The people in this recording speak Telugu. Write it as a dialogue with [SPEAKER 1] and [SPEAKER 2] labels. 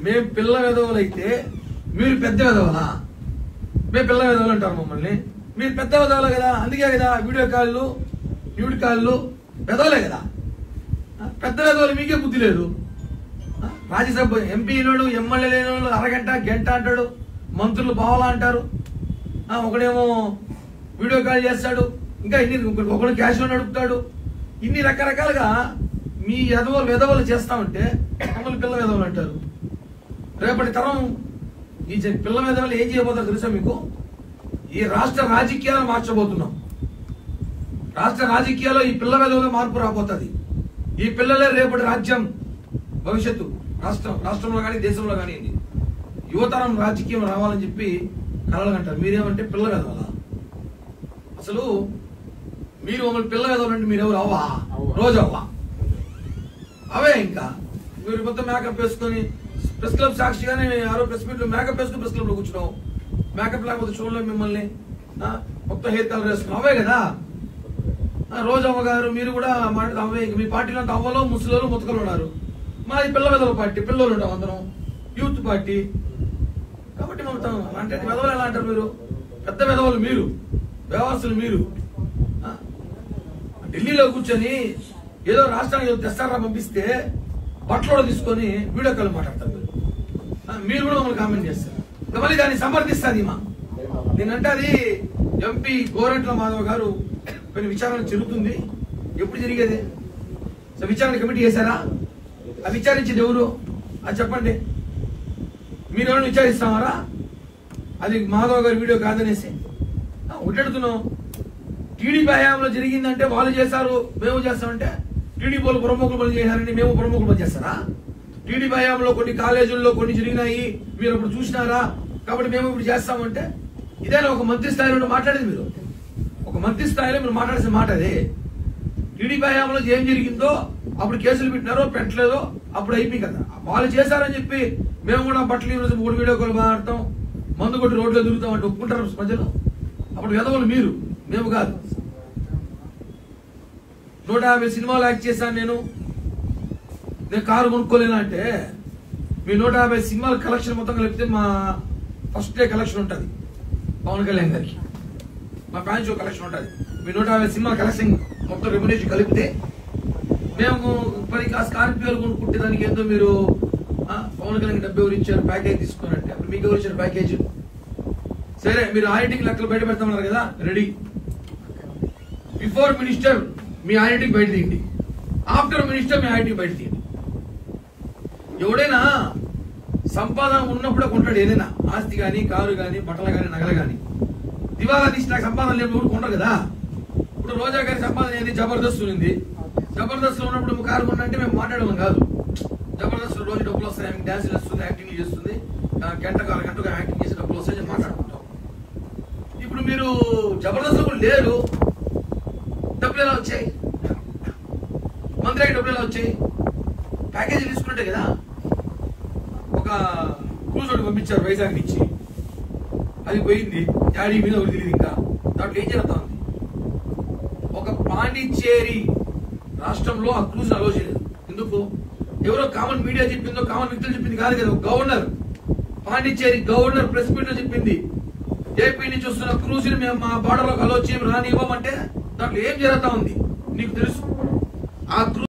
[SPEAKER 1] మేము పిల్ల వెధవలైతే మీరు పెద్ద వెధవలా మేము పిల్ల వెధవలు అంటారు మమ్మల్ని మీరు పెద్ద వెధవలే కదా అందుకే కదా వీడియో కాళ్ళు న్యూడ్ కాళ్ళు వెధవలే కదా ఆ, పెద్ద వెధవలు మీకే బుద్ధి లేదు ఆ, రాజ్యసభ ఎంపీ లేడు ఎమ్మెల్యే లేని అరగంట గంట అంటాడు మంత్రులు బావలా అంటారు ఆ, ఒకడేమో వీడియో కాల్ చేస్తాడు ఇంకా ఇన్ని ఒకడు క్యాష్ నడుపుతాడు ఇన్ని రకరకాలుగా మీ ఎదవలు వెధవలు చేస్తా ఉంటే మమ్మల్ని పిల్ల వెధవలు అంటారు రేపటి తరం ఈ జ- పిల్ల వెధవలు ఏం చేయబోతారు తెలుసా మీకు ఈ రాష్ట్ర రాజకీయాలు మార్చబోతున్నాం రాష్ట్ర రాజకీయాల్లో ఈ పిల్ల వెధవల మార్పు రాబోతుంది ఈ పిల్లలే రేపటి రాజ్యం భవిష్యత్తు రాష్ట్రం రాష్ట్రంలో కానీ దేశంలో కానీ యువతరం రాజకీయం రావాలని చెప్పి కలగంటారు మీరేమంటే పిల్ల వెధవలా అసలు మీరు మమ్మల్ని పిల్ల వెధవలంటే మీరు ఎవరు అవ్వా రోజు అవ్వా అవే ఇంకా మీరు మొత్తం మేకప్ వేసుకొని ప్రెస్ క్లబ్ సాక్షిగానే ఆరో ప్రెస్ మీట్ లో మేకప్ వేసుకుని ప్రెస్ క్లబ్ లో కూర్చున్నావు మేకప్ లేకపోతే చూడలేం మిమ్మల్ని ఆ, మొత్తం హెయిర్ కలర్ వేసుకున్నాం అవే కదా ఆ, రోజమ్మ గారు మీరు కూడా మాట అవే మీ పార్టీలో అంతా అవ్వలో ముసలోలు ముతకలు ఉన్నారు మాది పిల్ల వెదల పార్టీ పిల్లలు ఉంటాం అందరం యూత్ పార్టీ కాబట్టి మమతం అంటే వెదవలు ఎలా అంటారు మీరు పెద్ద వెదవలు మీరు వ్యవస్థలు మీరు ఆ, ఢిల్లీలో కూర్చొని ఏదో రాష్ట్రానికి ఏదో తెస్తారా పంపిస్తే బట్టలు తీసుకొని వీడియో కాల్ మాట్లాడతారు మీరు ఆ, మీరు కూడా మమ్మల్ని కామెంట్ చేస్తారు ఇంకా మళ్ళీ దాన్ని సమర్థిస్తుంది మా నేనంటే అది ఎంపీ గోరంట్ల మాధవ్ గారు కొన్ని విచారణ జరుగుతుంది ఎప్పుడు జరిగేది సో విచారణ కమిటీ చేశారా ఆ విచారించేది ఎవరు అది చెప్పండి మీరు ఎవరైనా విచారిస్తామారా అది మాధవ్ గారి వీడియో కాదనేసి ఆ, ఒకటెడుతున్నాం టీడీపీ హయాంలో జరిగిందంటే వాళ్ళు చేశారు మేము చేస్తామంటే టీడీపీ వాళ్ళు ప్రముఖులు పని చేశారని మేము ప్రముఖులు పని చేస్తారా టీడీపీ హయాంలో కొన్ని కాలేజీల్లో కొన్ని జరిగినాయి మీరు అప్పుడు చూసినారా కాబట్టి మేము ఇప్పుడు చేస్తామంటే ఇదేనా ఒక మంత్రి స్థాయిలో మాట్లాడేది మీరు ఒక మంత్రి స్థాయిలో మీరు మాట్లాడాల్సిన మాట అదే టీడీపీ హయాంలో ఏం జరిగిందో అప్పుడు కేసులు పెట్టినారో పెట్టలేదో అప్పుడు అయిపోయి కదా వాళ్ళు చేశారని చెప్పి మేము కూడా బట్టలు ఈరోజు మూడు వీడియో కాల్ మాట్లాడతాం మందు కొట్టి రోడ్లో తిరుగుతాం అంటే ఒప్పుకుంటారు ప్రజలు అప్పుడు వెదవలు మీరు మేము కాదు నూట యాభై సినిమాలు యాక్ట్ చేశాను నేను నేను కారు కొనుక్కోలేనా అంటే మీ నూట యాభై సినిమాల కలెక్షన్ మొత్తం కలిపితే మా ఫస్ట్ డే కలెక్షన్ ఉంటుంది పవన్ కళ్యాణ్ గారికి మా ఫ్యాన్ షో కలెక్షన్ ఉంటుంది మీ నూట యాభై సినిమా కలెక్షన్ మొత్తం రెమ్యునేషన్ కలిపితే మేము పది ఆ స్కార్పియోలు కొనుక్కుంటే దానికి ఏందో మీరు ఆ, పవన్ కళ్యాణ్ డబ్బు ఎవరు ఇచ్చారు ప్యాకేజ్ తీసుకున్నట్టే అప్పుడు మీకు ఎవరు ఇచ్చారు ప్యాకేజ్ సరే మీరు ఆడిటింగ్ లెక్కలు బయట పెడతామన్నారు కదా రెడీ బిఫోర్ మినిస్టర్ మీ ఆడిటింగ్ బయట తీయండి ఆఫ్టర్ మినిస్టర్ మీ ఆడిటింగ్ బయట తీయండి ఎవడైనా సంపాదన ఉన్నప్పుడే కొంటాడు ఏదైనా ఆస్తి కానీ కారు కానీ బట్టలు కానీ నగలు కానీ దివాలా తీసి నాకు సంపాదన లేని ఎవరు కొంటారు కదా ఇప్పుడు రోజా గారి సంపాదన ఏంది జబర్దస్త్ ఉంది జబర్దస్త్ లో ఉన్నప్పుడు నువ్వు కారు కొన్నా అంటే మేము మాట్లాడడం కాదు జబర్దస్త్ లో రోజు డబ్బులు వస్తాయి ఆమె డాన్స్ చేస్తుంది యాక్టింగ్ చేస్తుంది ఆ, గంటకు అర గంటకు యాక్టింగ్ చేసి డబ్బులు వస్తాయని మాట్లాడుకుంటాం ఇప్పుడు మీరు జబర్దస్త్ లో కూడా లేరు డబ్బులు ఎలా వచ్చాయి మంత్రికి డబ్బులు ఎలా వచ్చాయి ప్యాకేజీ తీసుకుంటే కదా ఒక క్రూజ్ ఒకటి పంపించారు వైజాగ్ నుంచి అది పోయింది డాడీ మీద ఒకటి తెలియదు ఇంకా దాంట్లో ఏం జరుగుతుంది ఒక పాండిచ్చేరి రాష్ట్రంలో ఆ క్రూజ్ అలో చేయలేదు ఎందుకు ఎవరో కామన్ మీడియా చెప్పిందో కామన్ వ్యక్తులు చెప్పింది కాదు కదా ఒక governor Pondicherry governor press meet లో చెప్పింది ఏపీ నుంచి వస్తున్న క్రూజ్ ని మేము మా బార్డర్ లో అలో చేయం రానివ్వమంటే దాంట్లో ఏం జరుగుతా ఉంది నీకు తెలుసు ఆ క్రూజ్